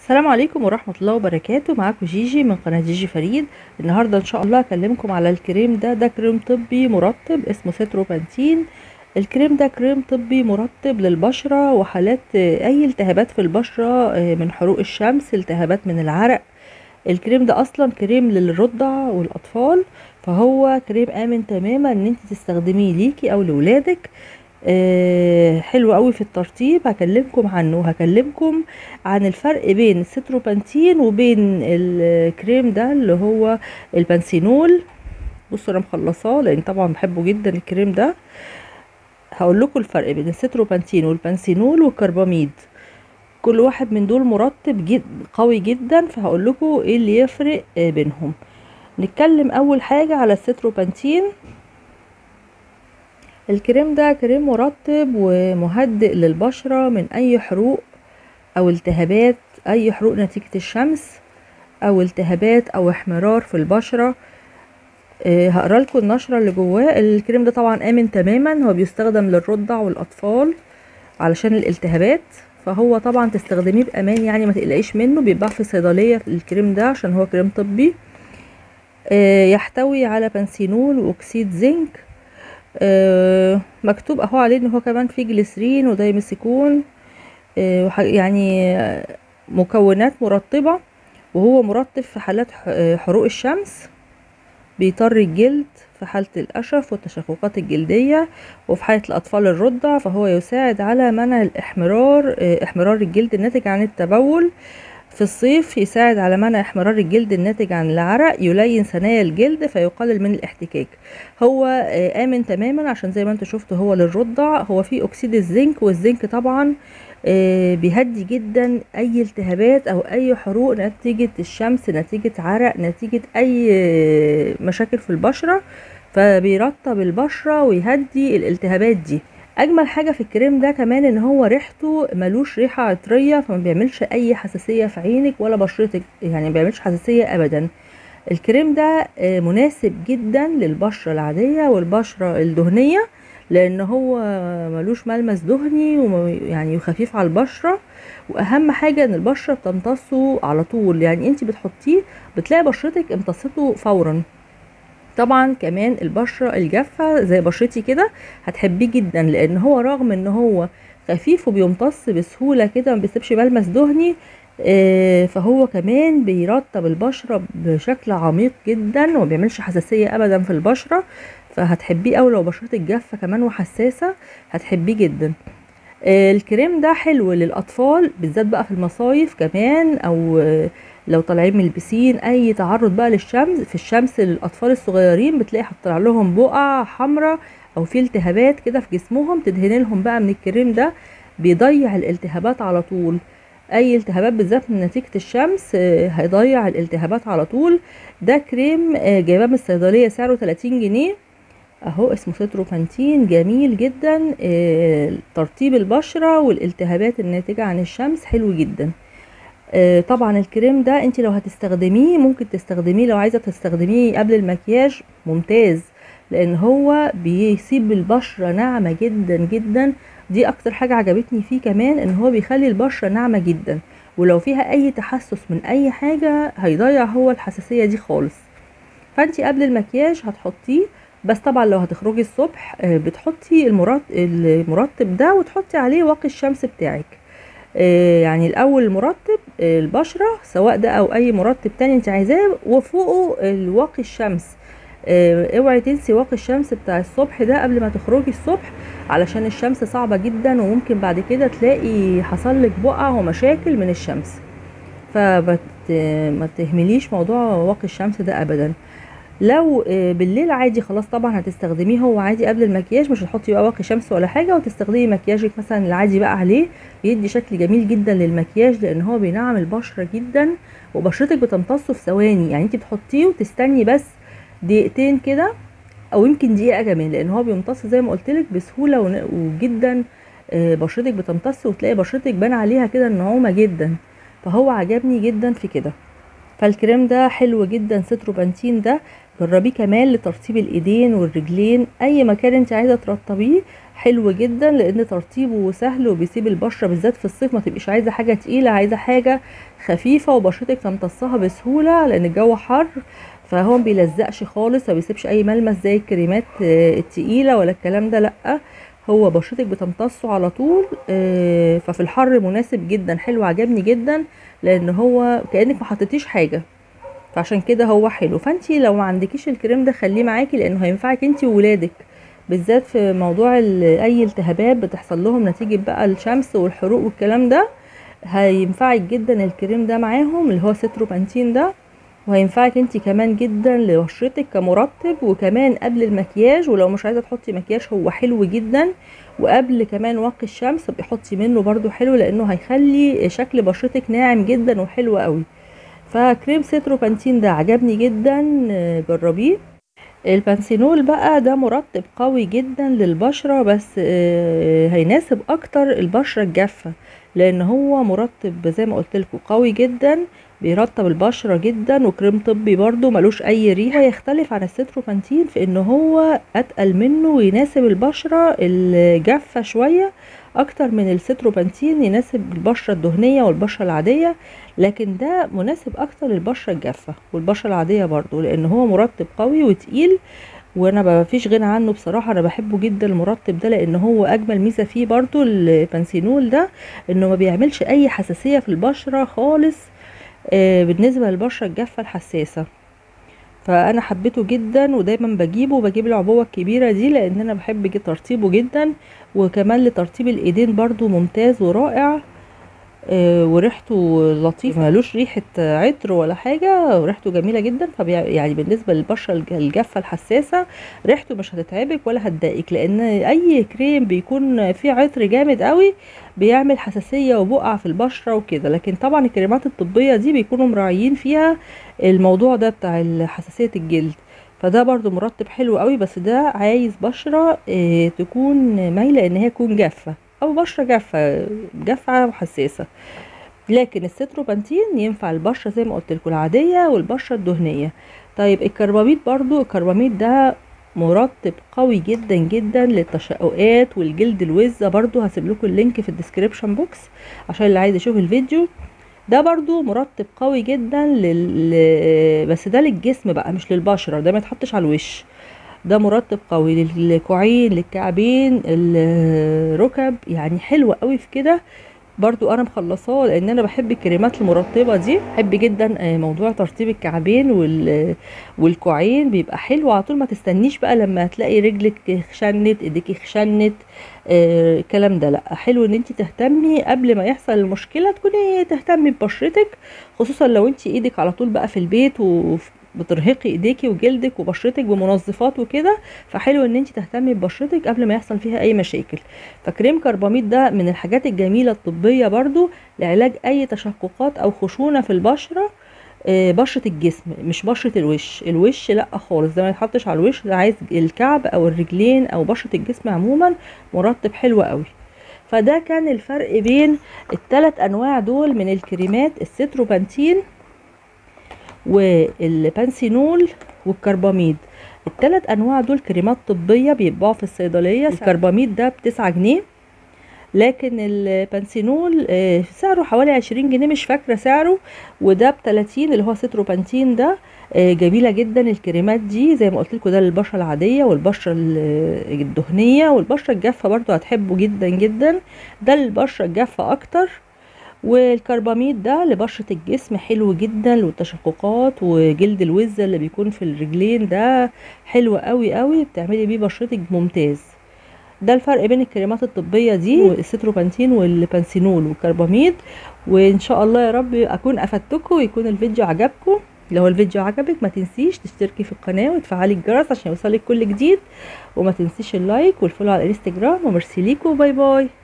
السلام عليكم ورحمة الله وبركاته معاكم جيجي من قناة جيجي فريد النهاردة ان شاء الله هكلمكم على الكريم ده ده كريم طبي مرطب اسمه سيتروبانتين الكريم ده كريم طبي مرطب للبشرة وحالات آه، اي التهابات في البشرة آه، من حروق الشمس التهابات من العرق الكريم ده اصلا كريم للرضع والاطفال فهو كريم امن تماما ان انت تستخدميه ليكي او لولادك آه، حلو قوي في الترطيب هكلمكم عنه وهكلمكم عن الفرق بين الستروبانتين وبين الكريم ده اللي هو البنسينول بصوا انا مخلصاه لان طبعا بحبه جدا الكريم ده هقول لكم الفرق بين الستروبانتين والبنسينول والكرباميد كل واحد من دول مرطب جد قوي جدا فهقول لكم ايه اللي يفرق آه، بينهم نتكلم اول حاجه على الستروبانتين الكريم ده كريم مرطب ومهدئ للبشرة من أي حروق أو التهابات أي حروق نتيجة الشمس أو التهابات أو احمرار في البشرة آه، هقرا لكم النشرة اللي جواه الكريم ده طبعا آمن تماما هو بيستخدم للرضع والأطفال علشان الالتهابات فهو طبعا تستخدميه بأمان يعني ما تقلقيش منه بيتباع في الصيدلية الكريم ده عشان هو كريم طبي آه، يحتوي على بنسينول وأكسيد زنك آه، مكتوب اهو عليه ان هو كمان فيه جليسرين ودايمسيكون آه، وح- يعني آه، مكونات مرطبة وهو مرطب في حالات ح- آه، حروق الشمس بيطر الجلد في حالة القشف والتشققات الجلدية وفي حالة الأطفال الرضع فهو يساعد على منع الإحمرار آه، إحمرار الجلد الناتج عن التبول في الصيف يساعد على منع احمرار الجلد الناتج عن العرق يلين ثنايا الجلد فيقلل من الاحتكاك هو آه، آمن تماما عشان زي ما انتوا شفتوا هو للرضع هو فيه أكسيد الزنك والزنك طبعا آه، بيهدي جدا أي التهابات أو أي حروق نتيجة الشمس نتيجة عرق نتيجة أي آه، مشاكل في البشرة فبيرطب البشرة ويهدي الالتهابات دي اجمل حاجه في الكريم ده كمان ان هو ريحته ملوش ريحه عطريه فما بيعملش اي حساسيه في عينك ولا بشرتك يعني ما بيعملش حساسيه ابدا الكريم ده آه، مناسب جدا للبشره العاديه والبشره الدهنيه لان هو ملوش ملمس دهني ويعني خفيف على البشره واهم حاجه ان البشره بتمتصه على طول يعني انت بتحطيه بتلاقي بشرتك امتصته فورا طبعا كمان البشرة الجافة زي بشرتي كده هتحبيه جدا لان هو رغم ان هو خفيف وبيمتص بسهولة كده ما بيسيبش ملمس دهني آه، فهو كمان بيرطب البشرة بشكل عميق جدا وما بيعملش حساسية ابدا في البشرة فهتحبيه اوي لو بشرتك جافة كمان وحساسة هتحبيه جدا آه، الكريم ده حلو للاطفال بالذات بقى في المصايف كمان او آه، لو طالعين من البسين اي تعرض بقى للشمس في الشمس للاطفال الصغيرين بتلاقي حاطه لهم بقع حمراء او في التهابات كده في جسمهم تدهن لهم بقى من الكريم ده بيضيع الالتهابات على طول اي التهابات بالذات من نتيجه الشمس آه، هيضيع الالتهابات على طول ده كريم آه، جايباه من الصيدليه سعره 30 جنيه اهو اسمه سيتروبانتين جميل جدا آه، ترطيب البشره والالتهابات الناتجه عن الشمس حلو جدا آه، طبعا الكريم ده انت لو هتستخدميه ممكن تستخدميه لو عايزه تستخدميه قبل المكياج ممتاز لان هو بيسيب البشره ناعمه جدا جدا دي اكتر حاجه عجبتني فيه كمان ان هو بيخلي البشره ناعمه جدا ولو فيها اي تحسس من اي حاجه هيضيع هو الحساسيه دي خالص فانت قبل المكياج هتحطيه بس طبعا لو هتخرجي الصبح آه، بتحطي المرط- المرطب ده وتحطي عليه واقي الشمس بتاعك آه، يعني الاول المرطب آه، البشره سواء ده او اي مرطب تاني انت عايزاه وفوقه الواقي الشمس آه، اوعي تنسي واقي الشمس بتاع الصبح ده قبل ما تخرجي الصبح علشان الشمس صعبة جدا وممكن بعد كده تلاقي حصل لك بقع ومشاكل من الشمس فبت ما تهمليش موضوع واقي الشمس ده ابدا لو آه، بالليل عادي خلاص طبعا هتستخدميه هو عادي قبل المكياج مش هتحطي بقى واقي شمس ولا حاجه وتستخدمي مكياجك مثلا العادي بقى عليه بيدي شكل جميل جدا للمكياج لان هو بينعم البشره جدا وبشرتك بتمتصه في ثواني يعني انت بتحطيه وتستني بس دقيقتين كده او يمكن دقيقه كمان لان هو بيمتص زي ما قلت لك بسهوله ون- وجدا آه، بشرتك بتمتص وتلاقي بشرتك بان عليها كده نعومه جدا فهو عجبني جدا في كده فالكريم ده حلو جدا ستروبانتين ده جربيه كمان لترطيب الايدين والرجلين اي مكان انت عايزه ترطبيه حلو جدا لان ترطيبه سهل وبيسيب البشره بالذات في الصيف ما تبقيش عايزه حاجه تقيله عايزه حاجه خفيفه وبشرتك تمتصها بسهوله لان الجو حر فهو ما بيلزقش خالص ما بيسيبش اي ملمس زي الكريمات آه، التقيله ولا الكلام ده لا هو بشرتك بتمتصه على طول آه، ففي الحر مناسب جدا حلو عجبني جدا لان هو كانك ما حطيتيش حاجه فعشان كده هو حلو فانتي لو ما عندكيش الكريم ده خليه معاكي لانه هينفعك انتي وولادك بالذات في موضوع ال- اي التهابات بتحصل لهم نتيجه بقى الشمس والحروق والكلام ده هينفعك جدا الكريم ده معاهم اللي هو ستروبانتين ده وهينفعك انت كمان جدا لبشرتك كمرطب وكمان قبل المكياج ولو مش عايزه تحطي مكياج هو حلو جدا وقبل كمان واقي الشمس بيحطي منه برضو حلو لانه هيخلي شكل بشرتك ناعم جدا وحلو قوي فكريم ستروبانتين ده عجبني جدا آه، جربيه البانسينول بقى ده مرطب قوي جدا للبشرة بس آه، هيناسب اكتر البشرة الجافة لان هو مرطب زي ما قلت لكم قوي جدا بيرطب البشرة جدا وكريم طبي برضو ملوش اي ريحة يختلف عن الستروبانتين في ان هو اتقل منه ويناسب البشرة الجافة شوية اكتر من الستروبانتين يناسب البشرة الدهنية والبشرة العادية لكن ده مناسب اكتر للبشرة الجافة والبشرة العادية برضو لان هو مرطب قوي وتقيل وانا ما فيش غنى عنه بصراحة انا بحبه جدا المرطب ده لان هو اجمل ميزة فيه برضو البنسينول ده انه ما بيعملش اي حساسية في البشرة خالص آه، بالنسبة للبشرة الجافة الحساسة فانا حبيته جدا ودايما بجيبه وبجيب العبوة الكبيرة دي لان انا بحب جي- ترطيبه جدا وكمان لترطيب الايدين برضو ممتاز ورائع آه، وريحته لطيفة ملوش ريحة عطر ولا حاجة وريحته جميلة جدا فبي يعني بالنسبة للبشرة الج- الجافة الحساسة ريحته مش هتتعبك ولا هتضايقك لان اي كريم بيكون فيه عطر جامد قوي بيعمل حساسية وبقع في البشرة وكده لكن طبعا الكريمات الطبية دي بيكونوا مراعيين فيها الموضوع ده بتاع حساسية الجلد فده برضو مرطب حلو قوي بس ده عايز بشرة آه، تكون مايلة ان هي تكون جافة او بشرة جافة جافة وحساسة لكن الستروبانتين ينفع البشرة زي ما قلت لكم العادية والبشرة الدهنية طيب الكرباميد برضو الكرباميد ده مرطب قوي جدا جدا للتشققات والجلد الوزة برضو هسيب لكم اللينك في الديسكريبشن بوكس عشان اللي عايز يشوف الفيديو ده برضو مرطب قوي جدا لل... بس ده للجسم بقى مش للبشرة ده ما يتحطش على الوش ده مرطب قوي للكوعين للكعبين الركب يعني حلو قوي في كده برضو انا مخلصاه لان انا بحب الكريمات المرطبه دي بحب جدا آه، موضوع ترطيب الكعبين وال والكوعين بيبقى حلو على طول ما تستنيش بقى لما تلاقي رجلك خشنت ايديك خشنت آه، الكلام ده لا حلو ان انت تهتمي قبل ما يحصل المشكله تكوني تهتمي ببشرتك خصوصا لو انت ايدك على طول بقى في البيت وبترهقي ايديكي وجلدك وبشرتك بمنظفات وكده فحلو ان انت تهتمي ببشرتك قبل ما يحصل فيها اي مشاكل فكريم كرباميد ده من الحاجات الجميله الطبيه برضو لعلاج اي تشققات او خشونه في البشره آه، بشرة الجسم مش بشرة الوش الوش لا خالص ده ما يتحطش على الوش ده عايز الكعب او الرجلين او بشرة الجسم عموما مرطب حلو قوي فده كان الفرق بين الثلاث انواع دول من الكريمات الستروبانتين والبانسينول والكرباميد الثلاث انواع دول كريمات طبيه بيتباعوا في الصيدليه الكرباميد ده بتسعة جنيه لكن البانسينول آه، سعره حوالي عشرين جنيه مش فاكرة سعره وده بتلاتين اللي هو ستروبانتين ده آه، جميلة جدا الكريمات دي زي ما قلت لكم ده للبشرة العادية والبشرة ال- الدهنية والبشرة الجافة برضو هتحبه جدا جدا ده للبشرة الجافة اكتر والكرباميد ده لبشرة الجسم حلو جدا للتشققات وجلد الوزة اللي بيكون في الرجلين ده حلو قوي قوي بتعملي بيه بشرتك ممتاز ده الفرق بين الكريمات الطبية دي الستروبانتين والبانسينول والكرباميد وان شاء الله يا رب اكون افدتكم ويكون الفيديو عجبكم لو الفيديو عجبك ما تنسيش تشتركي في القناة وتفعلي الجرس عشان يوصلك كل جديد وما تنسيش اللايك والفولو على الانستجرام وميرسي ليكم باي باي